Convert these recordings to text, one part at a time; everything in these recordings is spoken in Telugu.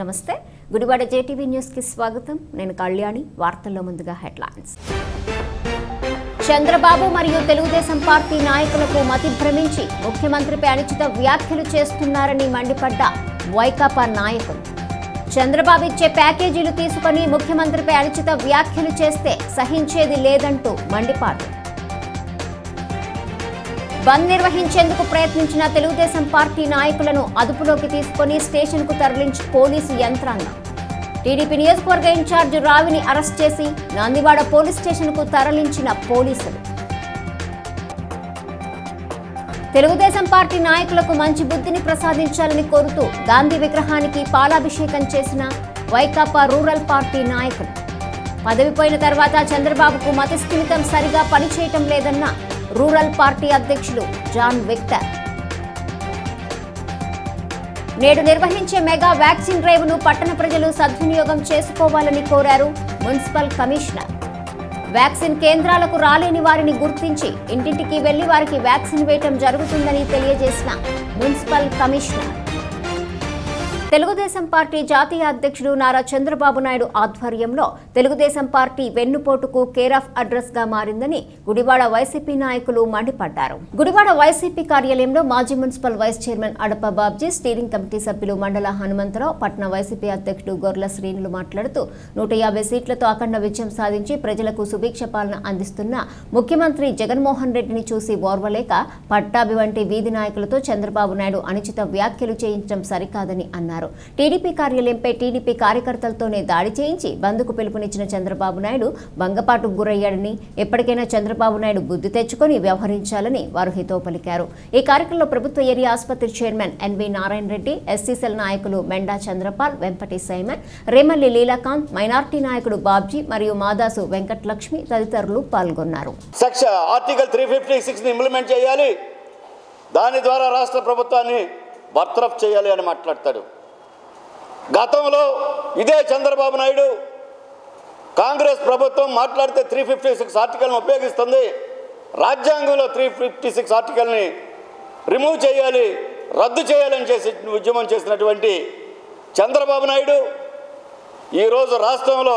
నమస్తే గుడివాడ జేటీవీ న్యూస్ కి స్వాగతం నేను కళ్యాణి వార్తల్లో ముందుగా హెడ్లైన్స్ చంద్రబాబు మరియు తెలుగుదేశం పార్టీ నాయకులకు మతి భ్రమించి ముఖ్యమంత్రిపై అనుచిత వ్యాఖ్యలు చేస్తున్నారని మండిపడ్డ వైకాపా నాయకులు చంద్రబాబు ఇచ్చే ప్యాకేజీలు తీసుకుని ముఖ్యమంత్రిపై అనుచిత వ్యాఖ్యలు చేస్తే సహించేది లేదంటూ మండిపాటు బంద్ నిర్వహించేందుకు ప్రయత్నించిన తెలుగుదేశం పార్టీ నాయకులను అదుపులోకి తీసుకుని స్టేషన్కు తరలించి పోలీసు యంత్రాంగం టీడీపీ నియోజకవర్గ ఇన్ఛార్జ్ రావిని అరెస్ట్ చేసి నందివాడ పోలీస్ స్టేషన్కు తరలించిన పోలీసులు తెలుగుదేశం పార్టీ నాయకులకు మంచి బుద్ధిని ప్రసాదించాలని కోరుతూ గాంధీ విగ్రహానికి పాలాభిషేకం చేసిన వైకాపా రూరల్ పార్టీ నాయకులు పదవిపోయిన తర్వాత చంద్రబాబుకు మతిస్థిమితం సరిగా పనిచేయటం లేదన్న రూరల్ పార్టీ అధ్యక్షులు జాన్ విక్టర్ నేడు నిర్వహించే మెగా వ్యాక్సిన్ డ్రైవ్ను పట్టణ ప్రజలు సద్వినియోగం చేసుకోవాలని కోరారు మున్సిపల్ కమిషనర్ వ్యాక్సిన్ కేంద్రాలకు రాలేని వారిని గుర్తించి ఇంటింటికి వెళ్లి వారికి వ్యాక్సిన్ వేయటం జరుగుతుందని తెలియజేసిన మున్సిపల్ కమిషనర్ తెలుగుదేశం పార్టీ జాతీయ అధ్యక్షుడు నారా చంద్రబాబు నాయుడు ఆధ్వర్యంలో తెలుగుదేశం పార్టీ వెన్నుపోటుకు కేర్ ఆఫ్ అడ్రస్ గా మారిందని గుడివాడ వైసీపీ నాయకులు మండిపడ్డారు గుడివాడ వైసీపీ కార్యాలయంలో మాజీ municipal vice chairman Adapa Babji steering committee సభ్యులు మండల హనుమంతరావు పట్న వైసీపీ అధ్యక్షుడు గొర్ల శ్రీనులు మాట్లాడుతూ నూట యాభై సీట్లతో అఖండ విజయం సాధించి ప్రజలకు సుభిక్ష పాలన అందిస్తున్న ముఖ్యమంత్రి జగన్మోహన్ రెడ్డిని చూసి ఓర్వలేక పట్టాభి వంటి వీధి నాయకులతో చంద్రబాబు నాయుడు అనుచిత వ్యాఖ్యలు చేయించడం సరికాదని అన్నారు టీడీపీ కార్యాలయంపై టీడీపీ కార్యకర్తలతోనే దాడి చేయించి బంద్కు పిలుపునిచ్చిన చంద్రబాబు నాయుడు భంగపాటుకు గురయ్యాడని ఎప్పటికైనా చంద్రబాబు నాయుడు బుద్ధి తెచ్చుకొని వ్యవహరించాలని వారు హితవు పలికారు ఈ కార్యక్రమంలో ప్రభుత్వ ఏరియా ఆసుపత్రి chairman NV Narayana Reddy SC cell నాయకులు మెండా చంద్రపాల్ వెంపటి సైమన్ రేమల్లి లీలాకాంత్ మైనార్టీ నాయకుడు బాబ్జీ మరియు మాదాసు వెంకటలక్ష్మి తదితరులు పాల్గొన్నారు సెక్ష ఆర్టికల్ త్రీ ఫిఫ్టీ సిక్స్ని ఇంప్లిమెంట్ చేయాలి దాని ద్వారా రాష్ట్ర ప్రభుత్వాన్ని బర్తరఫ్ చేయాలి అని మాట్లాడతాడు గతంలో ఇదే చంద్రబాబు నాయుడు కాంగ్రెస్ ప్రభుత్వం మాట్లాడితే త్రీ ఫిఫ్టీ సిక్స్ ఆర్టికల్ని ఉపయోగిస్తుంది రాజ్యాంగంలో త్రీ ఫిఫ్టీ సిక్స్ ఆర్టికల్ని రిమూవ్ చేయాలి రద్దు చేయాలని చేసి ఉద్యమం చేసినటువంటి చంద్రబాబు నాయుడు ఈరోజు రాష్ట్రంలో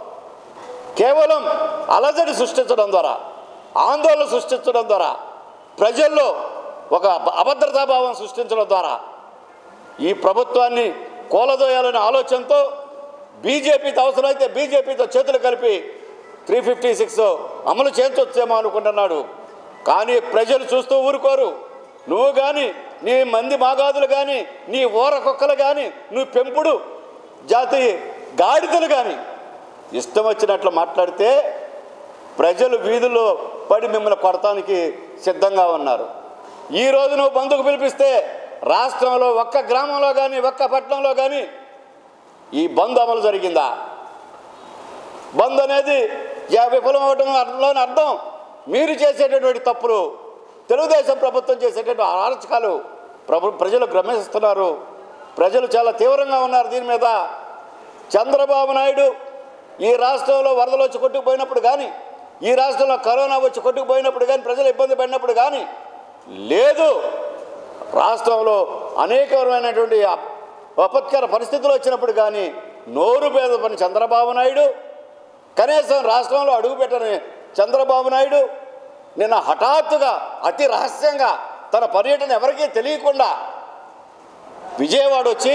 కేవలం అలజడి సృష్టించడం ద్వారా ఆందోళన సృష్టించడం ద్వారా ప్రజల్లో ఒక అభద్రతాభావం సృష్టించడం ద్వారా ఈ ప్రభుత్వాన్ని కూలదోయాలనే ఆలోచనతో బీజేపీతో అవసరమైతే బీజేపీతో చేతులు కలిపి త్రీ ఫిఫ్టీ సిక్స్ అమలు చేయించొచ్చేమో అనుకుంటున్నాడు కానీ ప్రజలు చూస్తూ ఊరుకోరు నువ్వు కానీ నీ మంది మాగాదులు కానీ నీ ఊర కుక్కలు కానీ నువ్వు పెంపుడు జాతి గాడిదలు కానీ ఇష్టం వచ్చినట్లు మాట్లాడితే ప్రజలు వీధుల్లో పడి మిమ్మల్ని కొడటానికి సిద్ధంగా ఉన్నారు ఈ రోజు నువ్వు బంధుకు పిలిపిస్తే రాష్ట్రంలో ఒక్క గ్రామంలో కానీ ఒక్క పట్టణంలో కానీ ఈ బంద్ అమలు జరిగిందా బంద్ అనేది యా- విఫలం అవడంలోని అర్థం మీరు చేసేటటువంటి తప్పులు తెలుగుదేశం ప్రభుత్వం చేసేటటువంటి అరాచకాలు ప్రభు ప్రజలు గమనిస్తున్నారు ప్రజలు చాలా తీవ్రంగా ఉన్నారు దీని మీద చంద్రబాబు నాయుడు ఈ రాష్ట్రంలో వరదలు వచ్చి కొట్టుకుపోయినప్పుడు కానీ ఈ రాష్ట్రంలో కరోనా వచ్చి కొట్టుకుపోయినప్పుడు కానీ ప్రజలు ఇబ్బంది పడినప్పుడు కానీ లేదు రాష్ట్రంలో అనేకమైనటువంటి అప్- విపత్కర పరిస్థితులు వచ్చినప్పుడు కానీ నోరు పేద పని చంద్రబాబు నాయుడు కనీసం రాష్ట్రంలో అడుగుపెట్టని చంద్రబాబు నాయుడు నిన్న హఠాత్తుగా అతి రహస్యంగా తన పర్యటన ఎవరికీ తెలియకుండా విజయవాడ వచ్చి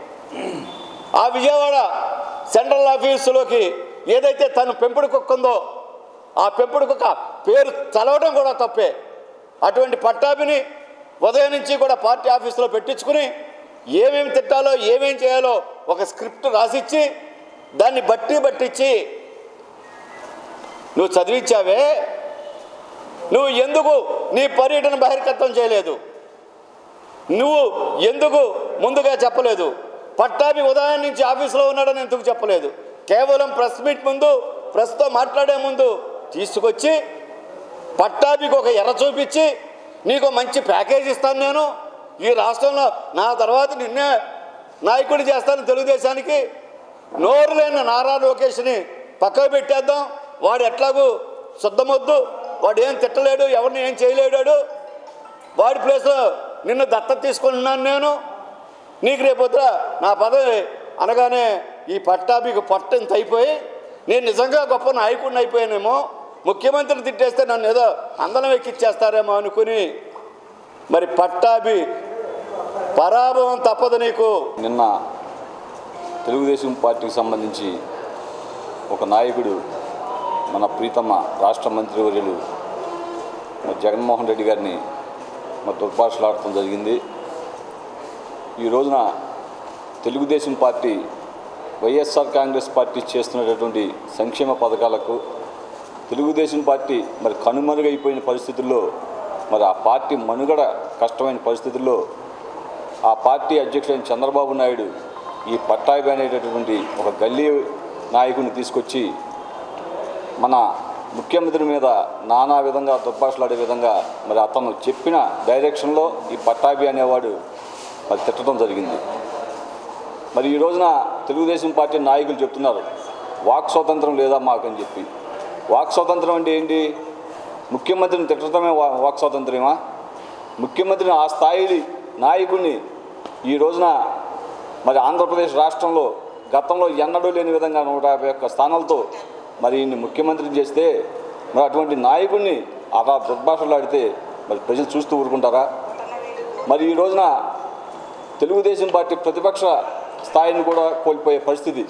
ఆ విజయవాడ సెంట్రల్ ఆఫీసులోకి ఏదైతే తను పెంపుడు కుక్క ఉందో ఆ పెంపుడు కుక్క పేరు చదవడం కూడా తప్పే అటువంటి పట్టాభిని ఉదయం నుంచి కూడా పార్టీ ఆఫీసులో పెట్టించుకుని ఏమేమి తిట్టాలో ఏమేం చేయాలో ఒక స్క్రిప్ట్ రాసిచ్చి దాన్ని బట్టి బట్టించి నువ్వు చదివించావే నువ్వు ఎందుకు నీ పర్యటన బహిర్గతం చేయలేదు నువ్వు ఎందుకు ముందుగా చెప్పలేదు పట్టాభి ఉదయం నుంచి ఆఫీసులో ఉన్నాడని ఎందుకు చెప్పలేదు కేవలం ప్రెస్ మీట్ ముందు ప్రెస్తో మాట్లాడే ముందు తీసుకొచ్చి పట్టాభికి ఒక ఎర్ర చూపించి నీకు మంచి ప్యాకేజ్ ఇస్తాను నేను ఈ రాష్ట్రంలో నా తర్వాత నిన్నే నాయకుడి చేస్తాను తెలుగుదేశానికి నోరు లేని నారా లోకేష్ని పక్కకు పెట్టేద్దాం వాడు ఎట్లాగూ శుద్ధమొద్దు వాడు ఏం తిట్టలేడు ఎవరిని ఏం చేయలేడాడు వాడి ప్లేస్లో నిన్ను దత్తత తీసుకుంటున్నాను నేను నీకు రేపొద్దున నా పదవి అనగానే ఈ పట్టాభికి పొట్ట ఇంత అయిపోయి నేను నిజంగా గొప్ప నాయకుడిని అయిపోయానేమో ముఖ్యమంత్రిని తిట్టేస్తే నన్ను ఏదో అందలం ఎక్కిచ్చేస్తారేమో అనుకుని మరి పట్టాభి పరాభవం తప్పదు నీకు నిన్న తెలుగుదేశం పార్టీకి సంబంధించి ఒక నాయకుడు మన ప్రీతమ రాష్ట్ర మంత్రివర్యులు మరి జగన్మోహన్ రెడ్డి గారిని మరి దుర్భాషలాడటం జరిగింది ఈ రోజున Telugu Desam party YSR Congress party చేస్తున్నటువంటి సంక్షేమ పథకాలకు తెలుగుదేశం పార్టీ మరి కనుమరుగైపోయిన పరిస్థితుల్లో మరి ఆ పార్టీ మనుగడ కష్టమైన పరిస్థితుల్లో ఆ పార్టీ అధ్యక్షుడైన చంద్రబాబు నాయుడు ఈ పట్టాభి అనేటటువంటి ఒక గల్లీ నాయకుని తీసుకొచ్చి మన ముఖ్యమంత్రి మీద నానా విధంగా దుర్భాషలాడే విధంగా మరి అతను చెప్పిన డైరెక్షన్లో ఈ పట్టాభి అనేవాడు మరి తిట్టడం జరిగింది మరి ఈ రోజున తెలుగుదేశం పార్టీ నాయకులు చెప్తున్నారు వాక్ స్వాతంత్రం లేదా మాకని చెప్పి వాక్ స్వాతంత్రం అంటే ఏంటి ముఖ్యమంత్రిని తిట్టడమే వా- వాక్ స్వాతంత్ర్యమా ముఖ్యమంత్రిని ఆ స్థాయి నాయకుడిని ఈ రోజున మరి ఆంధ్రప్రదేశ్ రాష్ట్రంలో గతంలో ఎన్నడూ లేని విధంగా నూట యాభై ఒక్క స్థానాలతో మరి ఈయన్ని ముఖ్యమంత్రిని చేస్తే మరి అటువంటి నాయకుడిని అలా దుర్భాషలాడితే మరి ప్రజలు చూస్తూ ఊరుకుంటారా మరి ఈ రోజున తెలుగుదేశం పార్టీ ప్రతిపక్ష స్థాయిని కూడా కోల్పోయే పరిస్థితి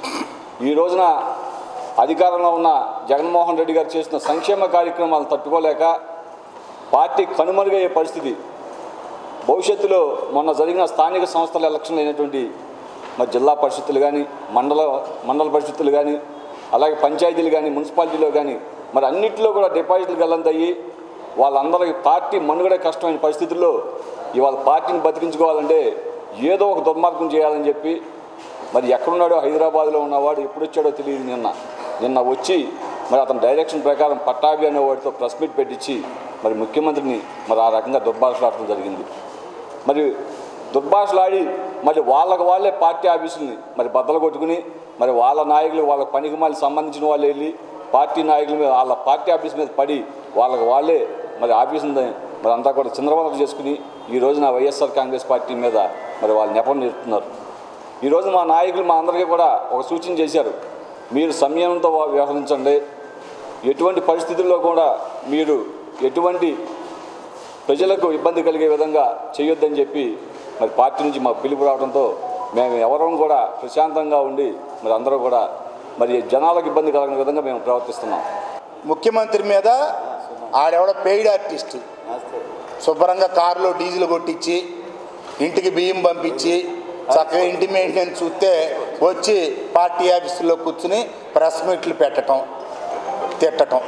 ఈ రోజున అధికారంలో ఉన్న జగన్మోహన్ రెడ్డి గారు చేసిన సంక్షేమ కార్యక్రమాలను తట్టుకోలేక పార్టీ కనుమరుగయ్యే పరిస్థితి భవిష్యత్తులో మొన్న జరిగిన స్థానిక సంస్థల ఎలక్షన్లు అయినటువంటి మరి జిల్లా పరిషత్తులు కానీ మండల మండల పరిషత్తులు కానీ అలాగే పంచాయతీలు కానీ మున్సిపాలిటీలో కానీ మరి అన్నింటిలో కూడా డిపాజిట్లు గల్లంతయ్యి వాళ్ళందరికీ పార్టీ మనుగడే కష్టమైన పరిస్థితుల్లో ఇవాళ పార్టీని బతికించుకోవాలంటే ఏదో ఒక దుర్మార్గం చేయాలని చెప్పి మరి ఎక్కడున్నాడో హైదరాబాద్లో ఉన్నవాడు ఎప్పుడు వచ్చాడో తెలియదు నిన్న నిన్న వచ్చి మరి అతని డైరెక్షన్ ప్రకారం పట్టాభి అనే వాడితో ప్రెస్ మీట్ పెట్టించి మరి ముఖ్యమంత్రిని మరి ఆ రకంగా దుర్భాషలాడటం జరిగింది మరి దుర్భాషలాడి మరి వాళ్ళకి వాళ్ళే పార్టీ ఆఫీసుల్ని మరి బద్దలు కొట్టుకుని మరి వాళ్ళ నాయకులు వాళ్ళ పనికి మళ్ళీ సంబంధించిన వాళ్ళు వెళ్ళి పార్టీ నాయకుల మీద వాళ్ళ పార్టీ ఆఫీస్ మీద పడి వాళ్ళకి వాళ్ళే మరి ఆఫీసుని మరి అంతా కూడా చిందరవందలు చేసుకుని ఈ రోజున వైఎస్ఆర్ కాంగ్రెస్ పార్టీ మీద మరి వాళ్ళు నెపం నేర్పుతున్నారు ఈరోజు మా నాయకులు మా అందరికీ కూడా ఒక సూచన చేశారు మీరు సంయమనంతో వ్యవహరించండి ఎటువంటి పరిస్థితుల్లో కూడా మీరు ఎటువంటి ప్రజలకు ఇబ్బంది కలిగే విధంగా చేయొద్దని చెప్పి మరి పార్టీ నుంచి మాకు పిలుపు రావడంతో మేము ఎవరం కూడా ప్రశాంతంగా ఉండి మరి అందరూ కూడా మరి జనాలకు ఇబ్బంది కలగని విధంగా మేము ప్రవర్తిస్తున్నాం ముఖ్యమంత్రి మీద ఆడెవడ పెయిడ్ ఆర్టిస్ట్ శుభ్రంగా కారులో డీజిల్ కొట్టించి ఇంటికి బియ్యం పంపించి చక్కగా ఇంటి మెయింటెనెన్స్ చూస్తే వచ్చి పార్టీ ఆఫీసులో కూర్చుని ప్రెస్ మీట్లు పెట్టడం తిట్టడం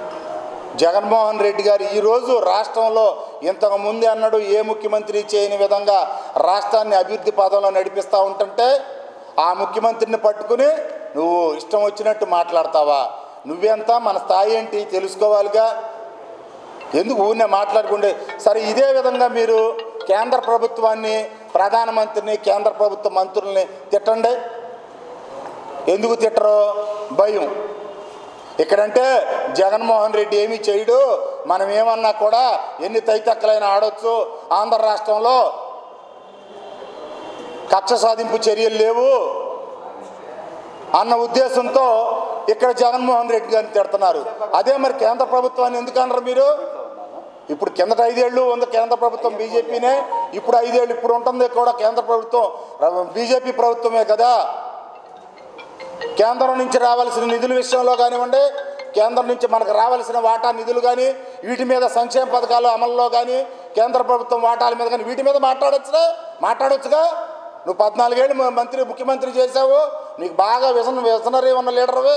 జగన్మోహన్ రెడ్డి గారు ఈరోజు రాష్ట్రంలో ఇంతకు ముందే అన్నాడు ఏ ముఖ్యమంత్రి చేయని విధంగా రాష్ట్రాన్ని అభివృద్ధి పదంలో నడిపిస్తూ ఉంటుంటే ఆ ముఖ్యమంత్రిని పట్టుకుని నువ్వు ఇష్టం వచ్చినట్టు మాట్లాడతావా నువ్వెంత మన స్థాయి ఏంటి తెలుసుకోవాలిగా ఎందుకు ఊరినే మాట్లాడుకుంటే సరే ఇదే విధంగా మీరు కేంద్ర ప్రభుత్వాన్ని ప్రధానమంత్రిని కేంద్ర ప్రభుత్వ మంత్రుల్ని తిట్టండి ఎందుకు తిట్టరు భయం ఇక్కడంటే జగన్మోహన్ రెడ్డి ఏమీ చేయడు మనం ఏమన్నా కూడా ఎన్ని తైతక్కలైనా ఆడొచ్చు ఆంధ్ర రాష్ట్రంలో కక్ష సాధింపు చర్యలు లేవు అన్న ఉద్దేశంతో ఇక్కడ జగన్మోహన్ రెడ్డి గారిని తిడుతున్నారు అదే మరి కేంద్ర ప్రభుత్వాన్ని ఎందుకు అన్నారు మీరు ఇప్పుడు కిందట ఐదేళ్ళు ఉంది కేంద్ర ప్రభుత్వం బీజేపీనే ఇప్పుడు ఐదేళ్ళు ఇప్పుడు ఉంటుంది కూడా కేంద్ర ప్రభుత్వం బీజేపీ ప్రభుత్వమే కదా కేంద్రం నుంచి రావాల్సిన నిధుల విషయంలో కానివ్వండి కేంద్రం నుంచి మనకు రావాల్సిన వాటా నిధులు కానీ వీటి మీద సంక్షేమ పథకాలు అమల్లో కానీ కేంద్ర ప్రభుత్వం వాటాల మీద కానీ వీటి మీద మాట్లాడొచ్చుగా మాట్లాడొచ్చుగా నువ్వు పద్నాలుగేళ్ళు మ- మంత్రి ముఖ్యమంత్రి చేశావు నీకు బాగా వ్యసన వ్యసనరీ ఉన్న లీడర్వే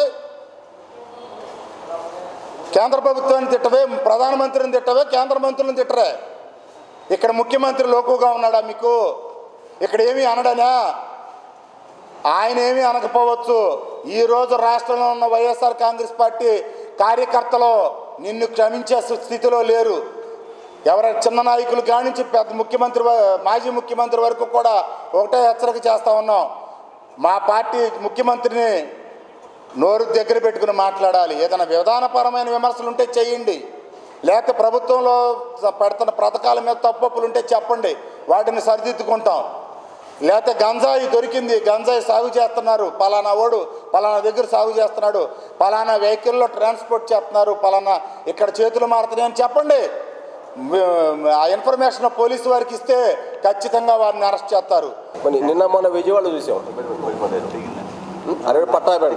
కేంద్ర ప్రభుత్వాన్ని తిట్టవే ప్రధానమంత్రిని తిట్టవే కేంద్ర మంత్రులను తిట్టరే ఇక్కడ ముఖ్యమంత్రి లోకుగా ఉన్నాడా మీకు ఇక్కడ ఏమీ అనడానా ఆయన ఏమీ అనకపోవచ్చు ఈరోజు రాష్ట్రంలో ఉన్న వైఎస్ఆర్ కాంగ్రెస్ పార్టీ కార్యకర్తలు నిన్ను క్షమించే స్థితిలో లేరు ఎవరి చిన్న నాయకులు కానించి పెద్ద ముఖ్యమంత్రి వ- మాజీ ముఖ్యమంత్రి వరకు కూడా ఒకటే హెచ్చరిక చేస్తూ ఉన్నాం మా పార్టీ ముఖ్యమంత్రిని నోరు దగ్గర పెట్టుకుని మాట్లాడాలి ఏదైనా విధానపరమైన విమర్శలు ఉంటే చేయండి లేకపోతే ప్రభుత్వంలో పెడుతున్న పథకాల మీద తప్పప్పులు ఉంటే చెప్పండి వాటిని సరిదిద్దుకుంటాం లేకపోతే గంజాయి దొరికింది గంజాయి సాగు చేస్తున్నారు పలానా ఓడు పలానా దగ్గర సాగు చేస్తున్నాడు పలానా వెహికల్లో ట్రాన్స్పోర్ట్ చేస్తున్నారు పలానా ఇక్కడ చేతులు మారుతున్నాయి అని చెప్పండి మ్, ఆ ఇన్ఫర్మేషన్ పోలీసు వారికి ఇస్తే ఖచ్చితంగా వారిని అరెస్ట్ చేస్తారు మరి నిన్న మన విజయవాడ చూసాం అరవై పట్టాబెంట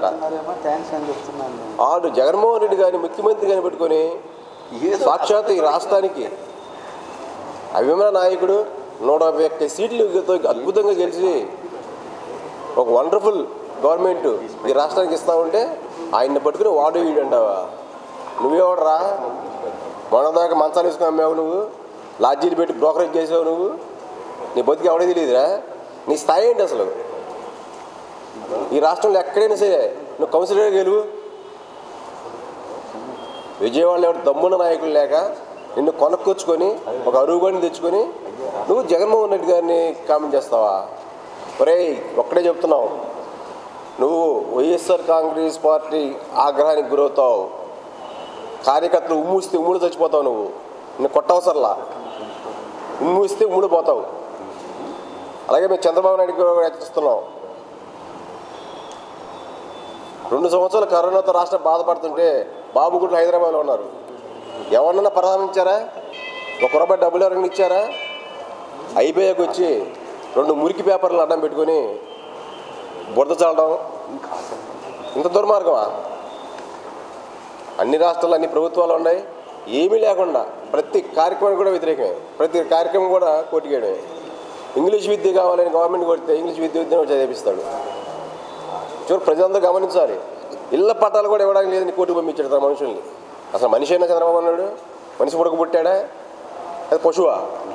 ఆడు జగన్మోహన్ రెడ్డి గారిని ముఖ్యమంత్రి గారిని పెట్టుకొని సాక్షాత్ ఈ రాష్ట్రానికి అభిమాన నాయకుడు నూట యాభై ఒక్క సీట్లతో అద్భుతంగా గెలిచి ఒక వండర్ఫుల్ గవర్నమెంట్ ఈ రాష్ట్రానికి ఇస్తా ఉంటే ఆయన్ని పట్టుకుని వాడు వీడు అంటావా నువ్వెవడరా మొన్నదాకా మంచాలు వేసుకుని అమ్మావు నువ్వు లాడ్జీలు పెట్టి బ్రోకరేజ్ చేసావు నువ్వు నీ బతికి ఎవడే తెలియదురా నీ స్థాయి ఏంటి అసలు ఈ రాష్ట్రంలో ఎక్కడైనా సరే నువ్వు కౌన్సిలర్ గెలువు విజయవాడలో ఎవరు దమ్మున్న నాయకులు లేక నిన్ను కొనుక్కొచ్చుకొని ఒక అరుగుని తెచ్చుకొని నువ్వు జగన్మోహన్ రెడ్డి గారిని కామెంట్ చేస్తావా ఒరేయ్ ఒక్కడే చెప్తున్నావు నువ్వు వైఎస్ఆర్ కాంగ్రెస్ పార్టీ ఆగ్రహానికి గురవుతావు కార్యకర్తలు ఉమ్మూస్తే ఉమ్ముడు చచ్చిపోతావు నువ్వు నిన్ను కొట్టవసరలా ఉమ్మూస్తే ఉమ్ముడు పోతావు అలాగే మేము చంద్రబాబు నాయుడు కూడా హెచ్చరిస్తున్నాం రెండు సంవత్సరాలు కరోనాతో రాష్ట్రం బాధపడుతుంటే బాబు కూడా హైదరాబాద్లో ఉన్నారు ఎవరన్నా పరామర్శించారా ఒక రూపాయి డబ్బులు ఎవరైనా ఇచ్చారా అయిపోయాక వచ్చి రెండు మురికి పేపర్లు అడ్డం పెట్టుకొని బురద చల్లడం ఇంత దుర్మార్గమా అన్ని రాష్ట్రాలు అన్ని ప్రభుత్వాలు ఉన్నాయి ఏమీ లేకుండా ప్రతి కార్యక్రమం కూడా వ్యతిరేకమే ప్రతి కార్యక్రమం కూడా కోటికేయడమే ఇంగ్లీష్ విద్య కావాలని గవర్నమెంట్ కొడితే ఇంగ్లీష్ విద్య విద్యను చదివిస్తాడు చూడు ప్రజలందరూ గమనించాలి ఇళ్ళ పట్టాలు కూడా ఇవ్వడానికి లేదని కోర్టు పంపించాడు తన మనుషుల్ని అసలు మనిషి అయినా చంద్రబాబు నాయుడు మనిషి పుడక పుట్టాడా అది పశువా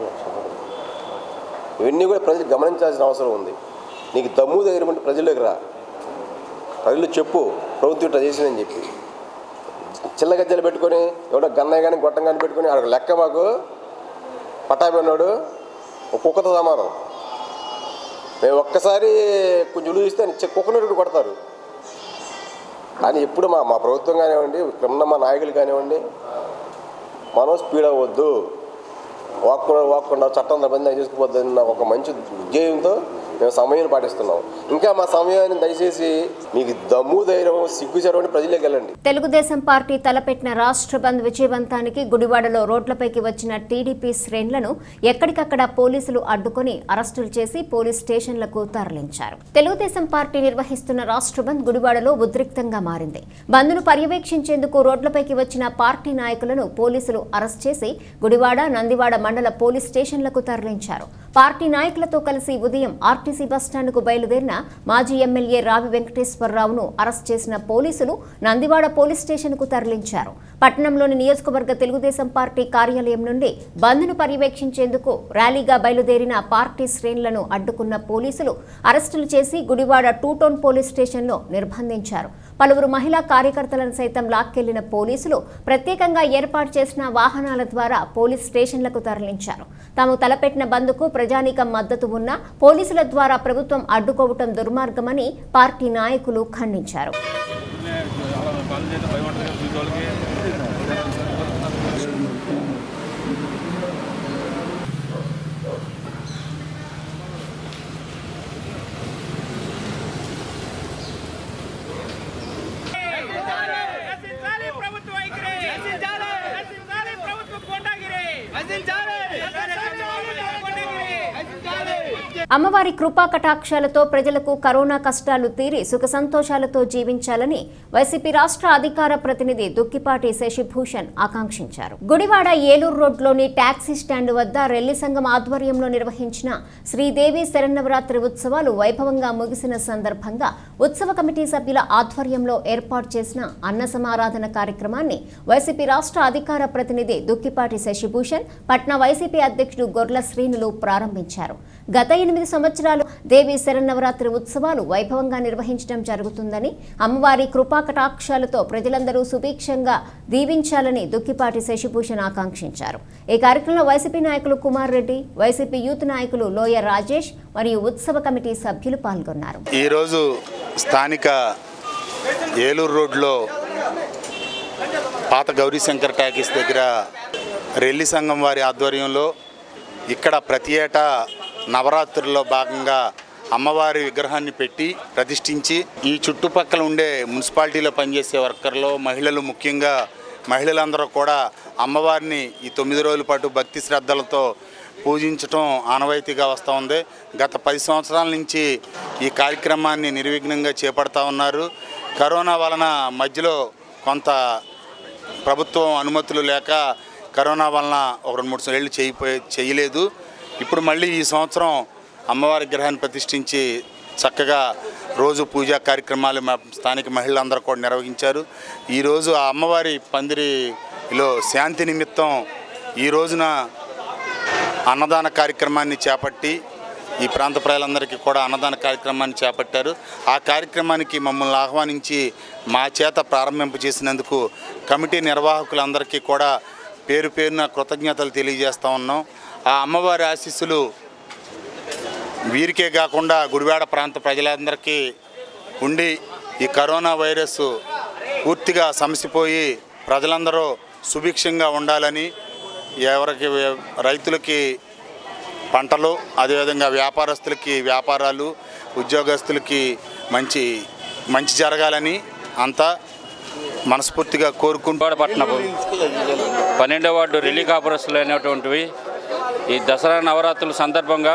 ఇవన్నీ కూడా ప్రజలు గమనించాల్సిన అవసరం ఉంది నీకు దమ్ము ధైర్యం అంటే ప్రజల్లోకి రా ప్రజలు చెప్పు ప్రభుత్వం ఇట్లా చేసిందని చెప్పి చిల్ల గజ్జలు పెట్టుకొని ఎవడో గన్నయ్య కానీ గొట్టం కానీ పెట్టుకొని ఆడ లెక్క మాకు పట్టాభి ఉన్నాడు ఒక కుక్కతో సమానం మేము ఒక్కసారి కొంచెం ఉలు చూస్తే చె- కుక్కనట్టు కొడతారు కానీ ఎప్పుడు మా మా ప్రభుత్వం కానివ్వండి ఇక్కడ ఉన్న మా నాయకులు కానివ్వండి మనం స్పీడ్ అవ్వద్దు వాక్కుండా వాక్కుండా చట్టం నిబంధన చేసుకుపోద్దు అన్న ఒక మంచి ఉద్దేశంతో మేము సమయం పాటిస్తున్నాం ఇంకా మా సమయాన్ని దయచేసి మీకు దమ్ము ధైర్యం సిగ్గు చెరవని ప్రజలకు వెళ్ళండి తెలుగుదేశం పార్టీ తలపెట్టిన రాష్ట్ర బంద్ విజయవంతానికి గుడివాడలో రోడ్లపైకి వచ్చిన టీడీపీ శ్రేణులను ఎక్కడికక్కడ పోలీసులు అడ్డుకొని అరెస్టులు చేసి పోలీస్ స్టేషన్లకు తరలించారు తెలుగుదేశం పార్టీ నిర్వహిస్తున్న రాష్ట్ర బంద్ గుడివాడలో ఉద్రిక్తంగా మారింది బంద్ను పర్యవేక్షించేందుకు రోడ్లపైకి వచ్చిన పార్టీ నాయకులను పోలీసులు అరెస్ట్ చేసి గుడివాడ నందివాడ మండల పోలీస్ స్టేషన్లకు తరలించారు పార్టీ నాయకులతో కలిసి ఉదయం ఆర్టీసీ బస్టాండ్కు బయలుదేరిన మాజీ ఎమ్మెల్యే రావి వెంకటేశ్వరరావును అరెస్ట్ చేసిన పోలీసులు నందివాడ పోలీస్ స్టేషన్కు తరలించారు పట్టణంలోని నియోజకవర్గ తెలుగుదేశం పార్టీ కార్యాలయం నుండి బంద్ను పర్యవేక్షించేందుకు ర్యాలీగా బయలుదేరిన పార్టీ శ్రేణులను అడ్డుకున్న పోలీసులు అరెస్టులు చేసి గుడివాడ టూ టౌన్ పోలీస్ స్టేషన్లో నిర్బంధించారు పలువురు మహిళా కార్యకర్తలను సైతం లాక్కెళ్లిన పోలీసులు ప్రత్యేకంగా ఏర్పాటు చేసిన వాహనాల ద్వారా పోలీస్ స్టేషన్లకు తరలించారు తాము తలపెట్టిన బంద్కు ప్రజానీకం మద్దతు ఉన్నా పోలీసుల ద్వారా ప్రభుత్వం అడ్డుకోవటం దుర్మార్గమని పార్టీ నాయకులు ఖండించారు నశించాలి ప్రభుత్వ వైఖరి నశించాలి నశించాలి ప్రభుత్వ గుండాగిరి నశించాలి అమ్మవారి కృపా కటాక్షాలతో ప్రజలకు కరోనా కష్టాలు తీరి సుఖ సంతోషాలతో జీవించాలని వైసీపీ రాష్ట్ర అధికార ప్రతినిధి దుక్కిపాటి శశిభూషణ్ ఆకాంక్షించారు గుడివాడ ఏలూరు రోడ్లోని టాక్సీ స్టాండ్ వద్ద రెల్లి సంఘం ఆధ్వర్యంలో నిర్వహించిన శ్రీదేవి శరన్నవరాత్రి ఉత్సవాలు వైభవంగా ముగిసిన సందర్భంగా ఉత్సవ కమిటీ సభ్యుల ఆధ్వర్యంలో ఏర్పాటు చేసిన అన్న సమారాధన కార్యక్రమాన్ని వైసీపీ రాష్ట్ర అధికార ప్రతినిధి దుక్కిపాటి శశిభూషణ్ పట్న వైసీపీ అధ్యక్షుడు గొర్ల శ్రీనులు ప్రారంభించారు గత ఎనిమిది సంవత్సరాలు దేవి శరన్నవరాత్రి ఉత్సవాలు వైభవంగా నిర్వహించడం జరుగుతుందని అమ్మవారి కృపా కటాక్షాలతో ప్రజలందరూ సుభిక్షంగా దీవించాలని దుక్కిపాటి శశిభూషణ్ ఆకాంక్షించారు ఈ కార్యక్రమంలో వైసీపీ నాయకులు కుమార్ రెడ్డి వైసీపీ యూత్ నాయకులు లోయ రాజేష్ మరియు ఉత్సవ కమిటీ సభ్యులు పాల్గొన్నారు ఈరోజు స్థానిక ఏలూరు రోడ్లో పాత గౌరీశంకర్ టాకీస్ దగ్గర రెల్లి సంఘం వారి ఆధ్వర్యంలో ఇక్కడ ప్రతి ఏటా నవరాత్రుల్లో భాగంగా అమ్మవారి విగ్రహాన్ని పెట్టి ప్రతిష్ఠించి ఈ చుట్టుపక్కల ఉండే మున్సిపాలిటీలో పనిచేసే వర్కర్లు మహిళలు ముఖ్యంగా మహిళలందరూ కూడా అమ్మవారిని ఈ తొమ్మిది రోజుల పాటు భక్తి శ్రద్ధలతో పూజించటం ఆనవాయితీగా వస్తూ ఉంది గత పది సంవత్సరాల నుంచి ఈ కార్యక్రమాన్ని నిర్విఘ్నంగా చేపడతా ఉన్నారు కరోనా వలన మధ్యలో కొంత ప్రభుత్వం అనుమతులు లేక కరోనా వలన ఒక రెండు మూడు ఏళ్ళు చేయిపోయి చేయలేదు ఇప్పుడు మళ్ళీ ఈ సంవత్సరం అమ్మవారి గ్రహాన్ని ప్రతిష్ఠించి చక్కగా రోజు పూజా కార్యక్రమాలు మా స్థానిక మహిళలందరూ కూడా నిర్వహించారు ఈరోజు ఆ అమ్మవారి పందిరిలో శాంతి నిమిత్తం ఈ రోజున అన్నదాన కార్యక్రమాన్ని చేపట్టి ఈ ప్రాంత ప్రజలందరికీ కూడా అన్నదాన కార్యక్రమాన్ని చేపట్టారు ఆ కార్యక్రమానికి మమ్మల్ని ఆహ్వానించి మా చేత ప్రారంభింప చేసినందుకు కమిటీ నిర్వాహకులందరికీ కూడా పేరు పేరున కృతజ్ఞతలు తెలియజేస్తూ ఉన్నాం ఆ అమ్మవారి ఆశీస్సులు వీరికే కాకుండా గుడివాడ ప్రాంత ప్రజలందరికీ ఉండి ఈ కరోనా వైరస్ పూర్తిగా సమసిపోయి ప్రజలందరూ సుభిక్షంగా ఉండాలని ఎవరికి రైతులకి పంటలు అదేవిధంగా వ్యాపారస్తులకి వ్యాపారాలు ఉద్యోగస్తులకి మంచి మంచి జరగాలని అంతా మనస్ఫూర్తిగా కోరుకుంటూ పట్టణపు పన్నెండవ వార్డు రిలీ కాపురస్తులు అయినటువంటివి ఈ దసరా నవరాత్రుల సందర్భంగా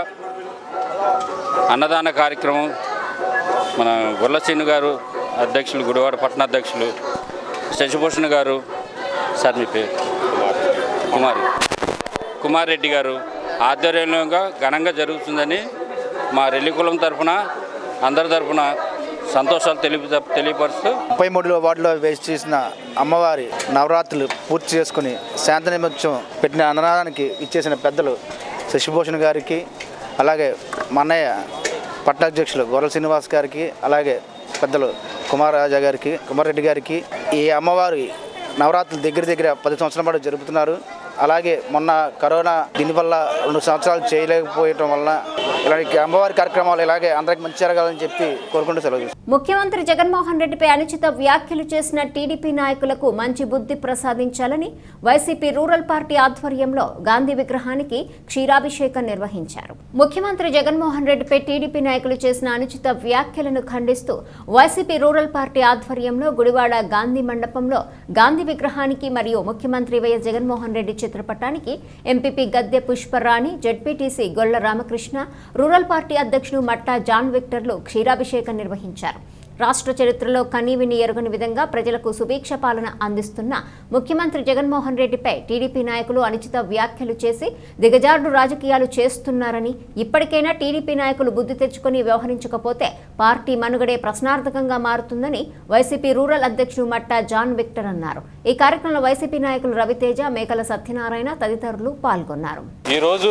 అన్నదాన కార్యక్రమం మన గుల్లసీను గారు అధ్యక్షులు గుడివాడ పట్టణ అధ్యక్షులు శశిభూషణ్ గారు సార్ మీ పేరు కుమారి కుమార్ రెడ్డి గారు ఆధ్వర్యంగా ఘనంగా జరుగుతుందని మా రెల్లి కులం తరఫున అందరి తరఫున సంతోషాలు తెలియ తెలియపరుస్తూ ముప్పై మూడులో వార్డులో వేసి చేసిన అమ్మవారి నవరాత్రులు పూర్తి చేసుకుని శాంతి నిమిత్తం పెట్టిన అన్నదానానికి ఇచ్చేసిన పెద్దలు శశిభూషణ్ గారికి అలాగే మా అన్నయ్య పట్టాధ్యక్షులు గొర్రెల శ్రీనివాస్ గారికి అలాగే పెద్దలు కుమారరాజా గారికి కుమారెడ్డి గారికి ఈ అమ్మవారి నవరాత్రులు దగ్గర దగ్గర పది సంవత్సరాల పాటు జరుపుతున్నారు అలాగే మొన్న కరోనా దీనివల్ల రెండు సంవత్సరాలు చేయలేకపోయటం వల్ల ఇలాంటి అమ్మవారి కార్యక్రమాలు ఇలాగే అందరికి మంచి జరగాలని చెప్పి కోరుకుంటూ సెలవు తీసుకుంటున్నాను. ముఖ్యమంత్రి జగన్మోహన్ రెడ్డిపై అనుచిత వ్యాఖ్యలు చేసిన టీడీపీ నాయకులకు మంచి బుద్ధి ప్రసాదించాలని వైసీపీ రూరల్ పార్టీ ఆధ్వర్యంలో గాంధీ విగ్రహానికి క్షీరాభిషేకం నిర్వహించారు ముఖ్యమంత్రి జగన్మోహన్ రెడ్డిపై టీడీపీ నాయకులు చేసిన అనుచిత వ్యాఖ్యలను ఖండిస్తూ వైసీపీ రూరల్ పార్టీ ఆధ్వర్యంలో గుడివాడ గాంధీ మండపంలో గాంధీ విగ్రహానికి మరియు ముఖ్యమంత్రి వైఎస్ జగన్మోహన్ రెడ్డి చిత్రపటానికి ఎంపీపీ గద్దె పుష్పరాణి జడ్పీటీసీ గొల్ల రామకృష్ణ రూరల్ పార్టీ అధ్యక్షుడు మట్టా జాన్ విక్టర్లు క్షీరాభిషేకం నిర్వహించారు రాష్ట్ర చరిత్రలో కనీవిని ఎరుగని విధంగా ప్రజలకు సుభిక్ష పాలన అందిస్తున్న ముఖ్యమంత్రి జగన్మోహన్ రెడ్డిపై టీడీపీ నాయకులు అనుచిత వ్యాఖ్యలు చేసి దిగజారుడు రాజకీయాలు చేస్తున్నారని ఇప్పటికైనా టీడీపీ నాయకులు బుద్ధి తెచ్చుకొని వ్యవహరించకపోతే పార్టీ మనుగడే ప్రశ్నార్థకంగా మారుతుందని వైసీపీ రూరల్ అధ్యక్షుడు మట్టా జాన్ విక్టర్ అన్నారు ఈ కార్యక్రమంలో వైసీపీ నాయకులు రవితేజ మేకల సత్యనారాయణ తదితరులు పాల్గొన్నారు ఈరోజు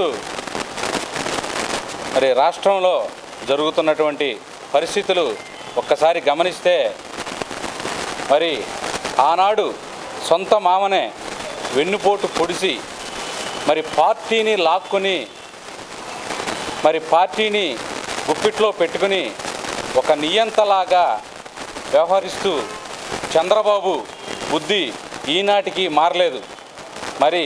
మరి రాష్ట్రంలో జరుగుతున్నటువంటి పరిస్థితులు ఒక్కసారి గమనిస్తే మరి ఆనాడు సొంత మామనే వెన్నుపోటు పొడిసి మరి పార్టీని లాక్కొని మరి పార్టీని గుప్పిట్లో పెట్టుకుని ఒక నియంతలాగా వ్యవహరిస్తూ చంద్రబాబు బుద్ధి ఈనాటికి మారలేదు మరి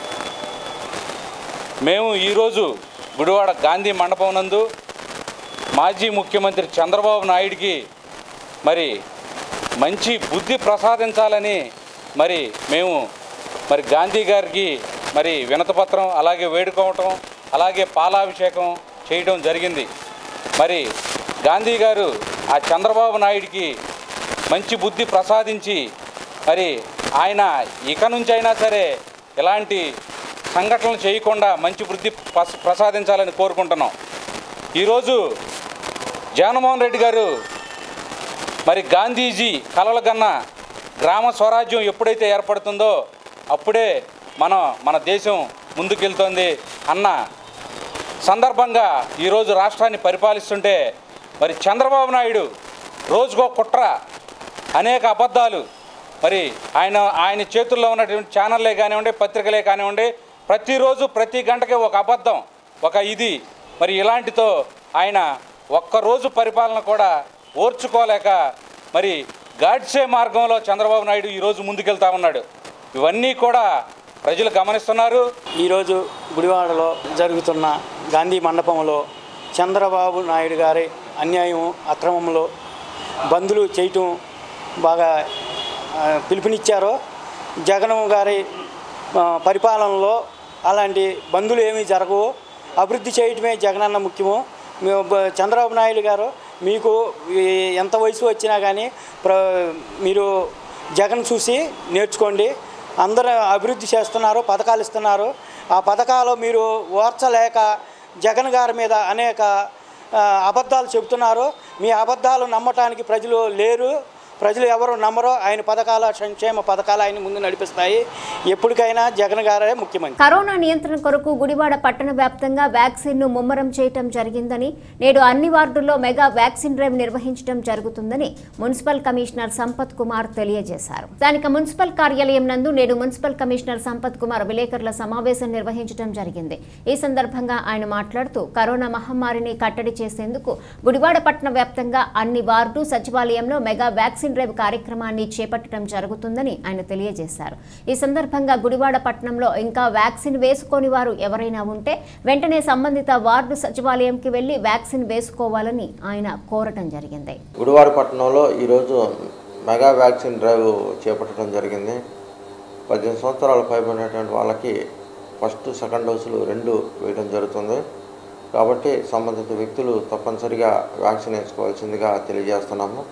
మేము ఈరోజు గుడివాడ గాంధీ మండపం నందు మాజీ ముఖ్యమంత్రి చంద్రబాబు నాయుడికి మరి మంచి బుద్ధి ప్రసాదించాలని మరి మేము మరి గాంధీ గారికి మరి వినతపత్రం అలాగే వేడుకోవటం అలాగే పాలాభిషేకం చేయడం జరిగింది మరి గాంధీ గారు ఆ చంద్రబాబు నాయుడికి మంచి బుద్ధి ప్రసాదించి మరి ఆయన ఇక నుంచి అయినా సరే ఇలాంటి సంఘటనలు చేయకుండా మంచి బుద్ధి ప్రస- ప్రసాదించాలని కోరుకుంటున్నాం ఈరోజు జగన్మోహన్ రెడ్డి గారు మరి గాంధీజీ కలలు గ్రామ స్వరాజ్యం ఎప్పుడైతే ఏర్పడుతుందో అప్పుడే మనం మన దేశం ముందుకెళ్తోంది అన్న సందర్భంగా ఈరోజు రాష్ట్రాన్ని పరిపాలిస్తుంటే మరి చంద్రబాబు నాయుడు రోజుకో కుట్ర అనేక అబద్ధాలు మరి ఆయన ఆయన చేతుల్లో ఉన్నటువంటి ఛానళ్ళే కానివ్వండి పత్రికలే కానివ్వండి ప్రతిరోజు ప్రతి గంటకి ఒక అబద్ధం ఒక ఇది మరి ఇలాంటితో ఆయన ఒక్కరోజు పరిపాలన కూడా ఓర్చుకోలేక మరి గాడ్సే మార్గంలో చంద్రబాబు నాయుడు ఈరోజు ముందుకెళ్తా ఉన్నాడు ఇవన్నీ కూడా ప్రజలు గమనిస్తున్నారు ఈరోజు గుడివాడలో జరుగుతున్న గాంధీ మండపంలో చంద్రబాబు నాయుడు గారి అన్యాయం అక్రమంలో బంధులు చేయటం బాగా ఆ, పిలుపునిచ్చారో జగన్ గారి ఆ, పరిపాలనలో అలాంటి బంధులు ఏమీ జరగవు అభివృద్ధి చేయటమే జగనన్న ముఖ్యము మేము బ- చంద్రబాబు నాయుడు గారు మీకు ఈ ఎంత వయసు వచ్చినా కానీ ప్ర మీరు జగన్ చూసి నేర్చుకోండి అందరూ అభివృద్ధి చేస్తున్నారు పథకాలు ఇస్తున్నారు ఆ పథకాలు మీరు ఓర్చలేక జగన్ గారి మీద అనేక ఆ, అబద్ధాలు చెబుతున్నారు మీ అబద్ధాలు నమ్మటానికి ప్రజలు లేరు ప్రజలు ఎవరు నమ్మరో ఆయన పథకాల సంక్షేమ పథకాలు ఆయన ముందు నడిపిస్తాయి ఎప్పటికైనా జగన్ గారే ముఖ్యమంత్రి కరోనా నియంత్రణ కొరకు గుడివాడ పట్టణ వ్యాప్తంగా వ్యాక్సిన్ ను ముమ్మరం చేయటం జరిగిందని నేడు అన్ని వార్డుల్లో మెగా వ్యాక్సిన్ డ్రైవ్ నిర్వహించడం జరుగుతుందని మున్సిపల్ కమిషనర్ సంపత్ కుమార్ తెలియజేశారు స్థానిక మున్సిపల్ కార్యాలయం నందు నేడు మున్సిపల్ కమిషనర్ సంపత్ కుమార్ విలేకరుల సమావేశం నిర్వహించడం జరిగింది ఈ సందర్భంగా ఆయన మాట్లాడుతూ కరోనా మహమ్మారిని కట్టడి చేసేందుకు గుడివాడ పట్టణ వ్యాప్తంగా అన్ని వార్డు సచివాలయంలో మెగా వ్యాక్సిన్ డ్రైవ్ కార్యక్రమాన్ని చేపట్టడం జరుగుతుందని ఆయన తెలియజేశారు ఈ సందర్భంగా గుడివాడ పట్టణంలో ఇంకా వ్యాక్సిన్ వేసుకోని వారు ఎవరైనా ఉంటే వెంటనే సంబంధిత వార్డు సచివాలయంకి వెళ్లి వ్యాక్సిన్ వేసుకోవాలని ఆయన కోరటం జరిగింది గుడివాడ పట్టణంలో ఈరోజు మెగా వ్యాక్సిన్ డ్రైవ్ చేపట్టడం జరిగింది పద్దెనిమిది సంవత్సరాల పైబడినటువంటి వాళ్ళకి ఫస్ట్ సెకండ్ డోసులు రెండు వేయడం జరుగుతుంది కాబట్టి సంబంధిత వ్యక్తులు తప్పనిసరిగా వ్యాక్సిన్ వేసుకోవాల్సిందిగా తెలియజేస్తున్నాము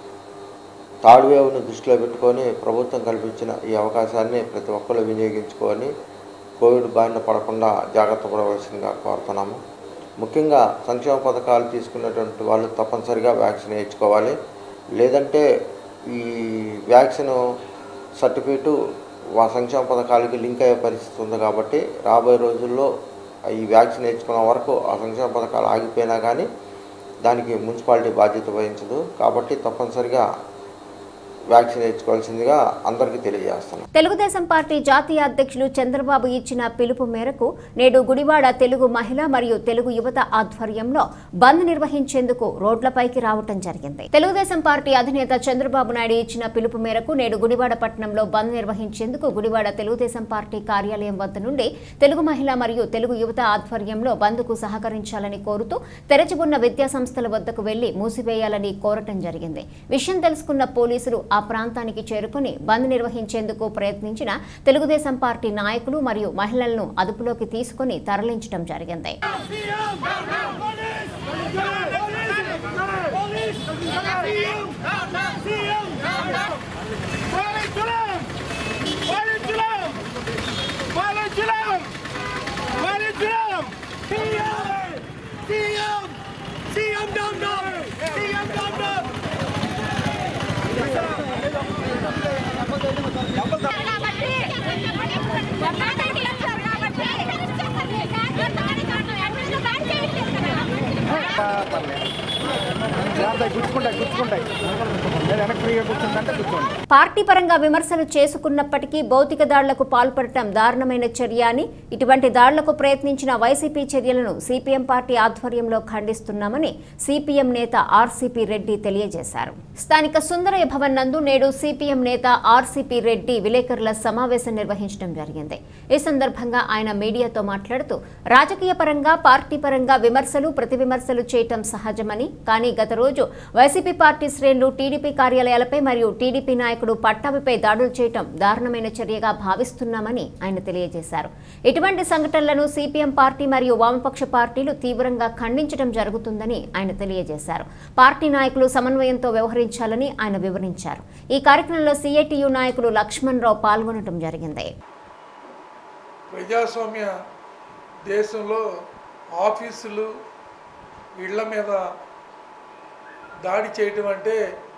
థర్డ్ వేవ్ను దృష్టిలో పెట్టుకొని ప్రభుత్వం కల్పించిన ఈ అవకాశాన్ని ప్రతి ఒక్కరు వినియోగించుకొని కోవిడ్ బారిన పడకుండా జాగ్రత్త పడవలసిందిగా కోరుతున్నాము ముఖ్యంగా సంక్షేమ పథకాలు తీసుకున్నటువంటి వాళ్ళు తప్పనిసరిగా వ్యాక్సిన్ వేయించుకోవాలి లేదంటే ఈ వ్యాక్సిన్ సర్టిఫికేటు వా సంక్షేమ పథకాలకి లింక్ అయ్యే పరిస్థితి ఉంది కాబట్టి రాబోయే రోజుల్లో ఈ వ్యాక్సిన్ వేయించుకున్న వరకు ఆ సంక్షేమ పథకాలు ఆగిపోయినా కానీ దానికి మున్సిపాలిటీ బాధ్యత వహించదు కాబట్టి తప్పనిసరిగా వ్యాక్సిన్ వేయించుకోవాల్సిందిగా అందరికీ తెలియజేస్తున్నాం తెలుగుదేశం పార్టీ జాతీయ అధ్యక్షులు చంద్రబాబు ఇచ్చిన పిలుపు మేరకు నేడు గుడివాడ తెలుగు మహిళ మరియు తెలుగు యువత ఆధ్వర్యంలో బంద్ నిర్వహించేందుకు రోడ్లపైకి రావటం జరిగింది తెలుగుదేశం పార్టీ అధినేత చంద్రబాబు నాయుడు ఇచ్చిన పిలుపు మేరకు నేడు గుడివాడ పట్టణంలో బంద్ నిర్వహించేందుకు గుడివాడ తెలుగుదేశం పార్టీ కార్యాలయం వద్ద నుండి తెలుగు మహిళ మరియు తెలుగు యువత ఆధ్వర్యంలో బంద్కు సహకరించాలని కోరుతూ తెరచి ఉన్న విద్యా సంస్థల వద్దకు వెళ్లి మూసివేయాలని కోరటం జరిగింది విషయం తెలుసుకున్న పోలీసులు ఆ ప్రాంతానికి చేరుకుని బంద్ నిర్వహించేందుకు ప్రయత్నించిన తెలుగుదేశం పార్టీ నాయకులు మరియు మహిళలను అదుపులోకి తీసుకుని తరలించడం జరిగింది పార్టీ పరంగా విమర్శలు చేసుకున్నప్పటికీ భౌతిక దాడులకు పాల్పడటం దారుణమైన చర్య అని ఇటువంటి దాడులకు ప్రయత్నించిన వైసీపీ చర్యలను సిపిఎం పార్టీ ఆధ్వర్యంలో ఖండిస్తున్నామని సిపిఎం నేత ఆర్సీపీ రెడ్డి తెలియజేశారు స్థానిక సుందరయ్య భవన్ నందు నేడు సిపిఎం నేత ఆర్సీపీ రెడ్డి విలేకరుల సమావేశం నిర్వహించడం జరిగింది ఈ సందర్భంగా ఆయన మీడియాతో మాట్లాడుతూ రాజకీయ పరంగా పార్టీ పరంగా విమర్శలు ప్రతి విమర్శలు చేయటం సహజమని కానీ గత రోజు వైసీపీ పార్టీ శ్రేణులు టీడీపీ కార్యాలయాలపై మరియు టీడీపీ నాయకుడు పట్టాభిపై దాడులు చేయటం దారుణమైన చర్యగా భావిస్తున్నామని ఆయన తెలియజేశారు ఇటువంటి సంఘటనలను సిపిఎం పార్టీ మరియు వామపక్ష పార్టీలు తీవ్రంగా ఖండించడం జరుగుతుందని ఆయన తెలియజేశారు పార్టీ నాయకులు సమన్వయంతో వ్యవహరించాలని ఆయన వివరించారు ఈ కార్యక్రమంలో సిఐటియు నాయకులు లక్ష్మణ్ రావు పాల్గొనడం జరిగింది ప్రజాస్వామ్య దేశంలో ఆఫీసులు ఇళ్ల మీద దాడి చేయటం అంటే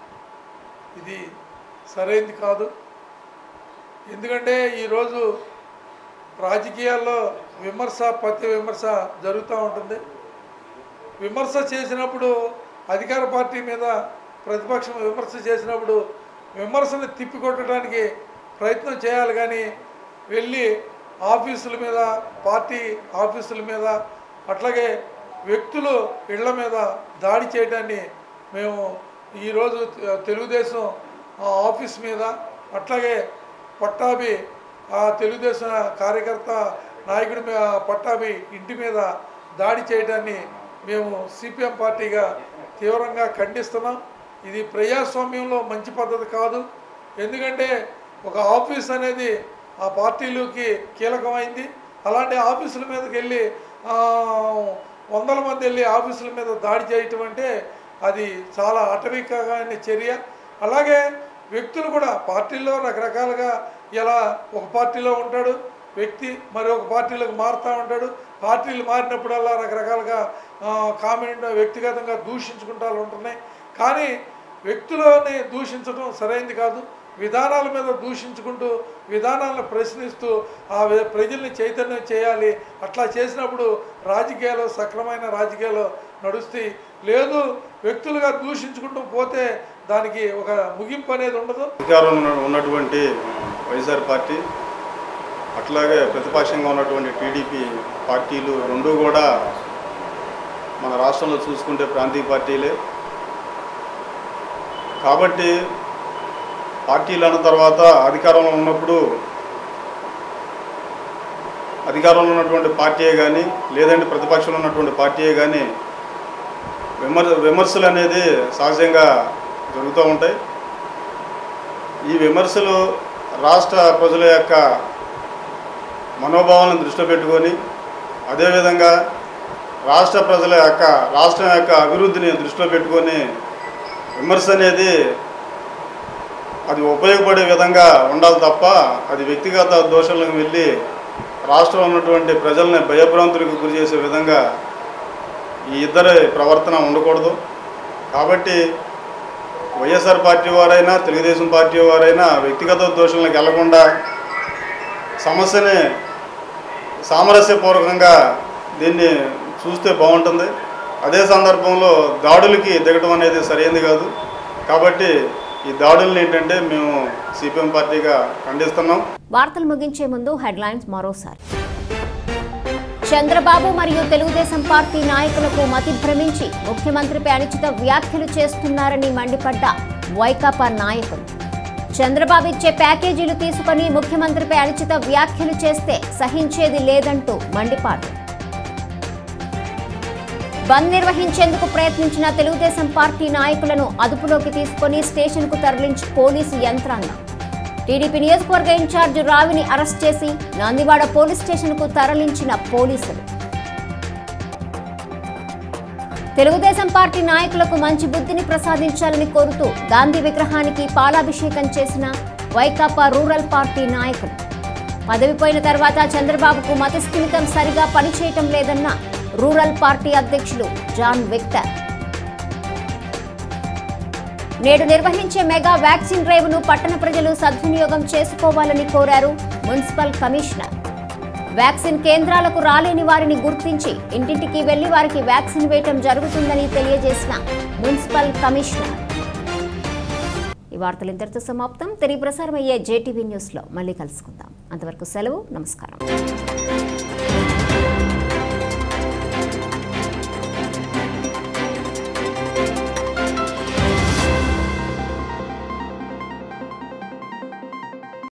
ఇది సరైనది కాదు ఎందుకంటే ఈరోజు రాజకీయాల్లో విమర్శ ప్రతి విమర్శ జరుగుతూ ఉంటుంది విమర్శ చేసినప్పుడు అధికార పార్టీ మీద ప్రతిపక్షం విమర్శ చేసినప్పుడు విమర్శను తిప్పికొట్టడానికి ప్రయత్నం చేయాలి కానీ వెళ్ళి ఆఫీసుల మీద పార్టీ ఆఫీసుల మీద అట్లాగే వ్యక్తులు ఇళ్ల మీద దాడి చేయడాన్ని మేము ఈరోజు తె- తెలుగుదేశం ఆ ఆఫీస్ మీద అట్లాగే పట్టాభి ఆ తెలుగుదేశం కార్యకర్త నాయకుడి మీద పట్టాభి ఇంటి మీద దాడి చేయడాన్ని మేము సిపిఎం పార్టీగా తీవ్రంగా ఖండిస్తున్నాం ఇది ప్రజాస్వామ్యంలో మంచి పద్ధతి కాదు ఎందుకంటే ఒక ఆఫీస్ అనేది ఆ పార్టీలోకి కీలకమైంది అలాంటి ఆఫీసుల మీదకి వెళ్ళి ఆ, వందల మంది వెళ్ళి ఆఫీసుల మీద దాడి చేయటం అంటే అది చాలా అటవికమైన చర్య అలాగే వ్యక్తులు కూడా పార్టీల్లో రకరకాలుగా ఇలా ఒక పార్టీలో ఉంటాడు వ్యక్తి మరి ఒక పార్టీలోకి మారుతూ ఉంటాడు పార్టీలు మారినప్పుడల్లా రకరకాలుగా ఆ, కామెంట్ వ్యక్తిగతంగా దూషించుకుంటా ఉంటున్నాయి కానీ వ్యక్తులని దూషించడం సరైంది కాదు విధానాల మీద దూషించుకుంటూ విధానాలను ప్రశ్నిస్తూ ఆ వే- ప్రజల్ని చైతన్యం చేయాలి అట్లా చేసినప్పుడు రాజకీయాలు సక్రమైన రాజకీయాలు నడుస్తాయి లేదు వ్యక్తులుగా దూషించుకుంటూ పోతే దానికి ఒక ముగింపు అనేది ఉండదు అధికారంలో ఉన్న- ఉన్నటువంటి వైఎస్ఆర్ పార్టీ అట్లాగే ప్రతిపక్షంగా ఉన్నటువంటి టీడీపీ పార్టీలు రెండు కూడా మన రాష్ట్రంలో చూసుకుంటే ప్రాంతీయ పార్టీలే కాబట్టి పార్టీలు అన్న తర్వాత అధికారంలో ఉన్నప్పుడు అధికారంలో ఉన్నటువంటి పార్టీయే కానీ లేదంటే ప్రతిపక్షంలో ఉన్నటువంటి పార్టీయే కానీ విమర్ విమర్శలు అనేది సహజంగా జరుగుతూ ఉంటాయి ఈ విమర్శలు రాష్ట్ర ప్రజల యొక్క మనోభావాలను దృష్టిలో పెట్టుకొని అదేవిధంగా రాష్ట్ర ప్రజల యొక్క రాష్ట్రం యొక్క అభివృద్ధిని దృష్టిలో పెట్టుకొని విమర్శ అనేది అది ఉపయోగపడే విధంగా ఉండాలి తప్ప అది వ్యక్తిగత దోషాలకు వెళ్ళి రాష్ట్రంలో ఉన్నటువంటి ప్రజల్ని భయభ్రాంతులకు గురి చేసే విధంగా ఈ ఇద్దరి ప్రవర్తన ఉండకూడదు కాబట్టి వైఎస్ఆర్ పార్టీ వారైనా తెలుగుదేశం పార్టీ వారైనా వ్యక్తిగత దోషులకు వెళ్లకుండా సమస్యని సామరస్యపూర్వకంగా దీన్ని చూస్తే బాగుంటుంది అదే సందర్భంలో దాడులకి దిగటం అనేది సరైనది కాదు కాబట్టి ఈ దాడుల్ని ఏంటంటే మేము సిపిఎం పార్టీగా ఖండిస్తున్నాం వార్తలు ముగించే ముందు హెడ్లైన్స్ మరోసారి చంద్రబాబు మరియు తెలుగుదేశం పార్టీ నాయకులకు మతి భ్రమించి ముఖ్యమంత్రిపై అనుచిత వ్యాఖ్యలు చేస్తున్నారని మండిపడ్డ వైకాపా నాయకులు చంద్రబాబు ఇచ్చే ప్యాకేజీలు తీసుకొని ముఖ్యమంత్రిపై అనుచిత వ్యాఖ్యలు చేస్తే సహించేది లేదంటూ మండిపాటు బంద్ నిర్వహించేందుకు ప్రయత్నించిన తెలుగుదేశం పార్టీ నాయకులను అదుపులోకి తీసుకొని స్టేషన్కు తరలించి పోలీసు యంత్రాంగం టీడీపీ నియోజకవర్గ ఇన్ఛార్జ్ రావిని అరెస్ట్ చేసి నందివాడ పోలీస్ స్టేషన్కు తరలించిన పోలీసులు తెలుగుదేశం పార్టీ నాయకులకు మంచి బుద్ధిని ప్రసాదించాలని కోరుతూ గాంధీ విగ్రహానికి పాలాభిషేకం చేసిన వైకాపా రూరల్ పార్టీ నాయకులు పదవిపోయిన తర్వాత చంద్రబాబుకు మతస్థిమితం సరిగా పనిచేయటం లేదన్న రూరల్ పార్టీ అధ్యక్షులు జాన్ విక్టర్ నేడు నిర్వహించే మెగా వ్యాక్సిన్ డ్రైవ్ను పట్టణ ప్రజలు సద్వినియోగం చేసుకోవాలని కోరారు మున్సిపల్ కమిషనర్ వ్యాక్సిన్ కేంద్రాలకు రాలేని వారిని గుర్తించి ఇంటింటికి వెళ్లి వారికి వ్యాక్సిన్ వేయటం జరుగుతుందని తెలియజేసిన మున్సిపల్ కమిషనర్ ఈ వార్తలు ఇంతటితో సమాప్తం తిరిగి ప్రసారం అయ్యే జేటీవీ న్యూస్లో మళ్ళీ కలుసుకుందాం అంతవరకు సెలవు నమస్కారం